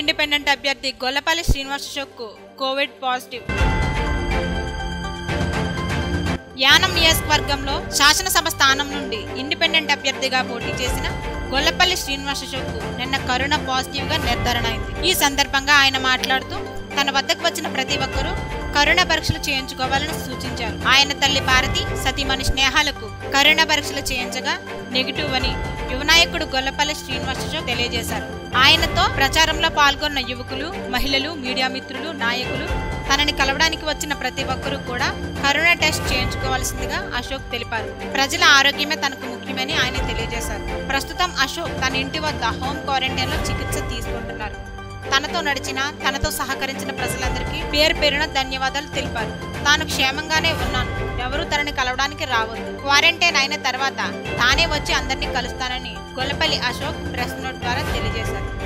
independent అభ్యర్థి గొల్లపల్లి శ్రీనివాస్ అశోక్కు covid positive Yanam నియోజకవర్గంలో శాసనసభ స్థానం నుండి ఇండిపెండెంట్ అభ్యర్థిగా పోటీ చేసిన గొల్లపల్లి శ్రీనివాస్ అశోక్ నిన్న కరోనా పాజిటివ్ గా నిర్ధారణ అయింది ఈ సందర్భంగా ఆయన మాట్లాడుతూ తన వద్దకు వచ్చిన ప్రతి ఒక్కరూ కరోనా పరీక్షలు చేయించుకోవాలని సూచించారు ఆయన తల్లి భారతి సతీమణి స్నేహాలకు కరోనా పరీక్షలు చేయించగా నెగిటివ్ అని యువనాయకుడు గొల్లపల్లి శ్రీనివాస్ అశోక్ తెలియజేశారు ఆయనతో ప్రచారంలో పాల్గొన్న యువకులు మహిళలు మీడియా మిత్రులు నాయకులు తనని కలవడానికి వచ్చిన ప్రతి ఒక్కరూ కూడా కరోనా టెస్ట్ చేయించుకోవాల్సిందిగా అశోక్ తెలిపారు ప్రజల ఆరోగ్యమే తనకు ముఖ్యమని ఆయన తెలియజేశారు ప్రస్తుతం అశోక్ తన ఇంటి వద్ద హోమ్ క్వారంటైన్ లో చికిత్స తీసుకుంటున్నారు తనతో నడిచిన తనతో సహకరించిన ప్రజలందరికీ పేరు పేరున ధన్యవాదాలు తెలిపారు తాను క్షేమంగానే ఉన్నాను ఎవరూ తనని కలవడానికి రావద్దు క్వారంటైన్ అయిన తర్వాత తానే వచ్చి అందరినీ కలుస్తానని గొల్లపల్లి అశోక్ ప్రెస్ నోట్ ద్వారా తెలియజేశారు